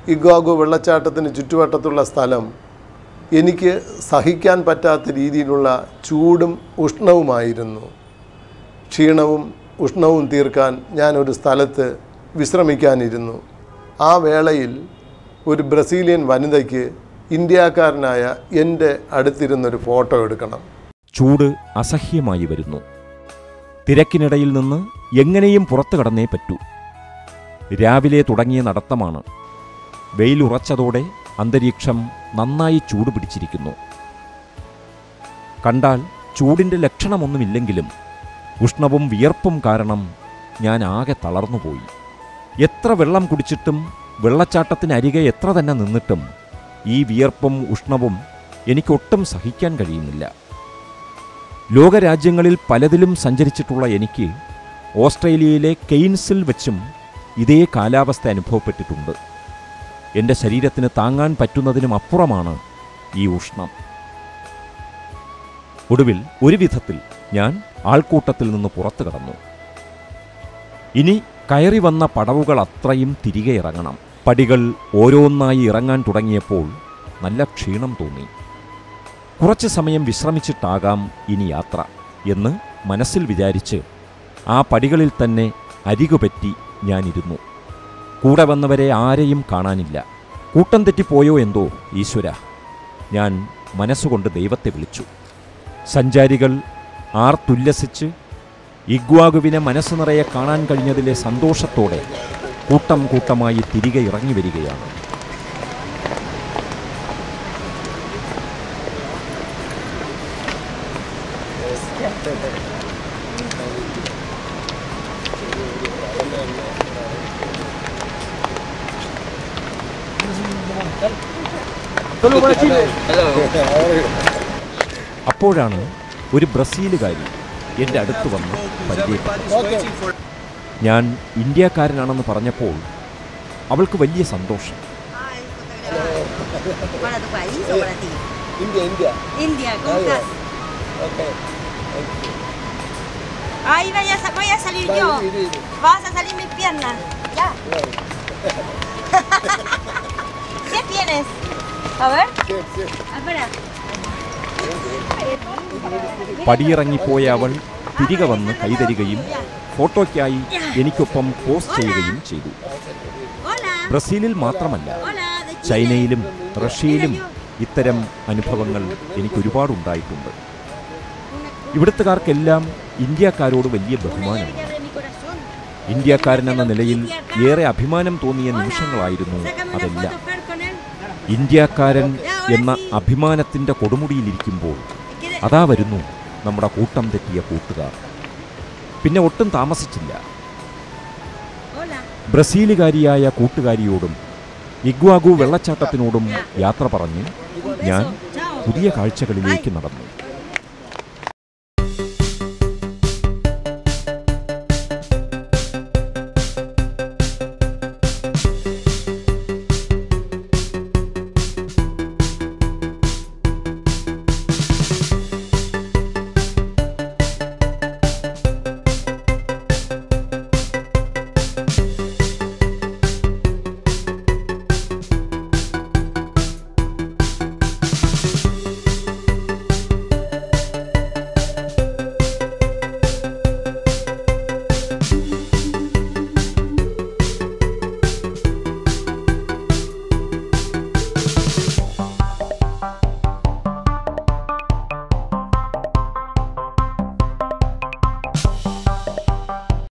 ഇഗ്വാഗു വെള്ളച്ചാട്ടത്തിന് ചുറ്റുവട്ടത്തുള്ള സ്ഥലം എനിക്ക് സഹിക്കാൻ പറ്റാത്ത രീതിയിലുള്ള ചൂടും ഉഷ്ണവുമായിരുന്നു ക്ഷീണവും ഉഷ്ണവും തീർക്കാൻ ഞാൻ ഒരു സ്ഥലത്ത് വിശ്രമിക്കാനിരുന്നു ആ വേളയിൽ ഒരു ബ്രസീലിയൻ വനിതയ്ക്ക് ഇന്ത്യക്കാരനായ എൻ്റെ അടുത്തിരുന്നൊരു ഫോട്ടോ എടുക്കണം ചൂട് അസഹ്യമായി വരുന്നു തിരക്കിനിടയിൽ നിന്ന് എങ്ങനെയും പുറത്തു കടന്നേ പറ്റൂ രാവിലെ തുടങ്ങിയ നടത്തമാണ് വെയിലുറച്ചതോടെ അന്തരീക്ഷം നന്നായി ചൂട് പിടിച്ചിരിക്കുന്നു കണ്ടാൽ ചൂടിൻ്റെ ലക്ഷണമൊന്നുമില്ലെങ്കിലും ഉഷ്ണവും വിയർപ്പും കാരണം ഞാൻ ആകെ തളർന്നുപോയി എത്ര വെള്ളം കുടിച്ചിട്ടും വെള്ളച്ചാട്ടത്തിനരികെ എത്ര തന്നെ നിന്നിട്ടും ഈ വിയർപ്പും ഉഷ്ണവും എനിക്കൊട്ടും സഹിക്കാൻ കഴിയുന്നില്ല ലോകരാജ്യങ്ങളിൽ പലതിലും സഞ്ചരിച്ചിട്ടുള്ള എനിക്ക് ഓസ്ട്രേലിയയിലെ കെയ്ൻസിൽ വെച്ചും ഇതേ കാലാവസ്ഥ അനുഭവപ്പെട്ടിട്ടുണ്ട് എൻ്റെ ശരീരത്തിന് താങ്ങാൻ പറ്റുന്നതിനും അപ്പുറമാണ് ഈ ഉഷ്ണം ഒടുവിൽ ഒരു വിധത്തിൽ ഞാൻ ആൾക്കൂട്ടത്തിൽ നിന്ന് പുറത്തു കടന്നു ഇനി കയറി വന്ന പടവുകൾ അത്രയും തിരികെ ഇറങ്ങണം പടികൾ ഓരോന്നായി ഇറങ്ങാൻ തുടങ്ങിയപ്പോൾ നല്ല ക്ഷീണം തോന്നി കുറച്ച് സമയം വിശ്രമിച്ചിട്ടാകാം ഇനി യാത്ര എന്ന് മനസ്സിൽ വിചാരിച്ച് ആ പടികളിൽ തന്നെ അരികുപറ്റി ഞാനിരുന്നു കൂടെ വന്നവരെ ആരെയും കാണാനില്ല കൂട്ടം തെറ്റിപ്പോയോ എന്തോ ഈശ്വര ഞാൻ മനസ്സുകൊണ്ട് ദൈവത്തെ വിളിച്ചു സഞ്ചാരികൾ ആർത്തുല്ലസിച്ച് ഇഗ്വാഗുവിനെ മനസ്സ് നിറയെ കാണാൻ കഴിഞ്ഞതിലെ സന്തോഷത്തോടെ കൂട്ടം കൂട്ടമായി തിരികെ ഇറങ്ങി വരികയാണ് അപ്പോഴാണ് ഒരു ബ്രസീലുകാരി എൻ്റെ അടുത്ത് വന്ന് പരിചയപ്പെട്ടു ഞാൻ ഇന്ത്യക്കാരനാണെന്ന് പറഞ്ഞപ്പോൾ അവൾക്ക് വലിയ സന്തോഷം Ay, ¿Para tu país o para ti? India India India, ¿cómo estás? Ahí voy a, sa- voy a salir yo. Vas a salir mis piernas. Ya. ¿Qué tienes? A ver. Espera. പടിയിറങ്ങിപ്പോയ അവൾ തിരികെ വന്ന് കൈതരികയും ഫോട്ടോയ്ക്കായി എനിക്കൊപ്പം post ചെയ്യുകയും ചെയ്തു Hola. ബ്രസീലിൽ മാത്രമല്ല Hola, de Chile. ചൈനയിലും റഷ്യയിലും ഇത്തരം അനുഭവങ്ങൾ എനിക്കൊരുപാടുണ്ടായിട്ടുണ്ട് ഇവിടുത്തുകാർക്കെല്ലാം ഇന്ത്യക്കാരോട് വലിയ ബഹുമാനമാണ് De mi corazón. ഇന്ത്യക്കാരൻ എന്ന നിലയിൽ ഏറെ അഭിമാനം തോന്നിയ നിമിഷങ്ങളായിരുന്നു Sácame una അതെല്ലാം foto, Fer, con él. ഇന്ത്യക്കാരൻ എന്ന അഭിമാനത്തിന്റെ കൊടുമുടിയിലിരിക്കുമ്പോൾ ¿Quieres- അതാ വരുന്നു നമ്മുടെ കൂട്ടം തെറ്റിയ കൂട്ടുകാർ പിന്നെ ഒട്ടും താമസിച്ചില്ല Hola. ബ്രസീലുകാരിയായ കൂട്ടുകാരിയോടും ഇഗ്വാഗു വെള്ളച്ചാട്ടത്തിനോടും യാത്ര പറഞ്ഞ് ഞാൻ Chao. പുതിയ കാഴ്ചകളിലേക്ക് നടന്നു